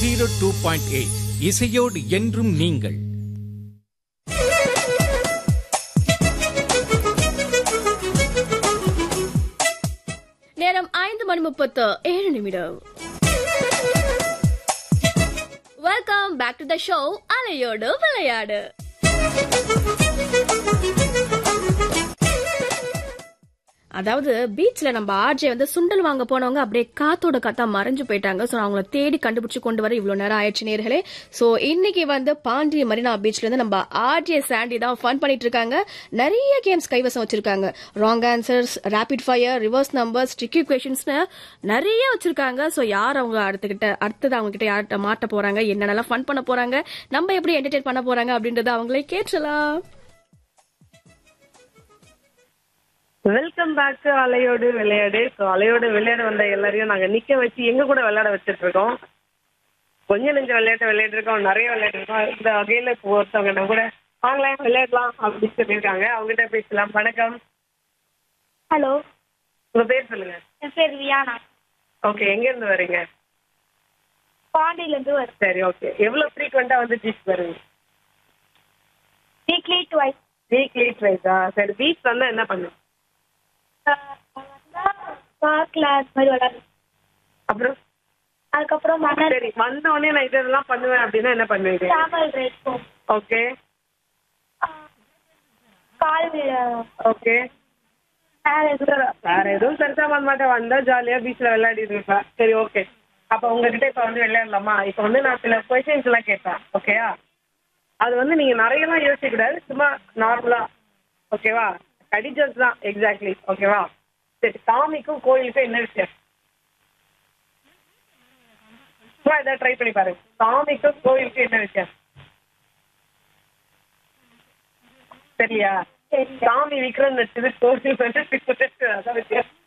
zero two point eight இசையோடு என்றும் நீங்கள் நேரம் ஐந்து மணி முப்பத்து ஏழு நிமிடம் welcome back to the show அலையோடு விளையாடு அதாவது பீச்ல நம்ம ஆர்ஜே வந்து சுண்டல் வாங்க போனவங்க அப்படியே காத்தோட காத்தா மறைஞ்சு போயிட்டாங்க சோ அவங்கள தேடி கண்டுபிடிச்சு கொண்டு வர இவ்வளவு நேரம் ஆயிடுச்சு நேர்களே சோ இன்னைக்கு வந்து பாண்டி மரினா பீச்ல இருந்து நம்ம ஆர்ஜே சாண்டி தான் ஃபன் பண்ணிட்டு இருக்காங்க நிறைய கேம்ஸ் கைவசம் வச்சிருக்காங்க wrong answers rapid fire reverse numbers tricky கொஷின்ஸ்னு நிறைய வச்சிருக்காங்க சோ யார் அவங்க அடுத்துக்கிட்ட அடுத்தது அவங்க கிட்ட யார்கிட்ட மாட்ட போறாங்க என்னென்னலாம் ஃபன் பண்ண போறாங்க நம்ம எப்படி என்டர்டெயின் பண்ண போறாங்க அப்படின்றத அவங்களே கேட்கலாம் வெல்கம் பேக் டு அலையோடு விளையாடு ஸோ அலையோடு விளையாட வந்த எல்லாரையும் நாங்க நிக்க வச்சு எங்க கூட விளையாட வச்சுட்டு இருக்கோம் கொஞ்சம் நெஞ்ச விளையாட்டு விளையாட்டு இருக்கோம் நிறைய விளையாட்டு இருக்கோம் இந்த வகையில இப்போ ஒருத்தவங்க நம்ம கூட வாங்கலாம் விளையாடலாம் அப்படின்னு சொல்லியிருக்காங்க அவங்ககிட்ட பேசலாம் வணக்கம் ஹலோ உங்க பேர் சொல்லுங்க என் பேர் வியானா ஓகே எங்க இருந்து வரீங்க பாண்டியிலேருந்து வரேன் சரி ஓகே எவ்வளவு ஃப்ரீக்வெண்டா வந்து பீச் வருவீங்க வீக்லி டுவைஸ் வீக்லி ட்வைஸா சரி பீச் வந்தா என்ன பண்ணுங்க பார்க்கில் அது மாதிரி விளாடுறேன் அப்புறம் அதுக்கப்புறம் மணல் சரி வந்த உடனே நான் இதெல்லாம் பண்ணுவேன் அப்படின்னா என்ன பண்ணுவீங்க சாமல் ரைஸ் போகும் ஓகே கால் ஓகே வேற எதுவும் வேற எதுவும் பெருசா பண்ண மாட்டேன் வந்தா ஜாலியா பீச்ல விளையாடிட்டு இருப்பேன் சரி ஓகே அப்ப உங்ககிட்ட இப்ப வந்து விளையாடலாமா இப்ப வந்து நான் சில கொஸ்டின்ஸ் எல்லாம் கேட்பேன் ஓகேயா அது வந்து நீங்க நிறைய எல்லாம் யோசிக்க கூடாது சும்மா நார்மலா ஓகேவா கடிஜஸ் தான் எக்ஸாக்ட்லி ஓகேவா சரி சாமிக்கும் கோயிலுக்கும் என்ன விஷயம் சும்மா இதை ட்ரை பண்ணி பாருங்க சாமிக்கும் கோயிலுக்கும் என்ன விஷயம் சரியா சாமி விக்ரம் நடிச்சது கோவில் வந்து அதான் விஷயம்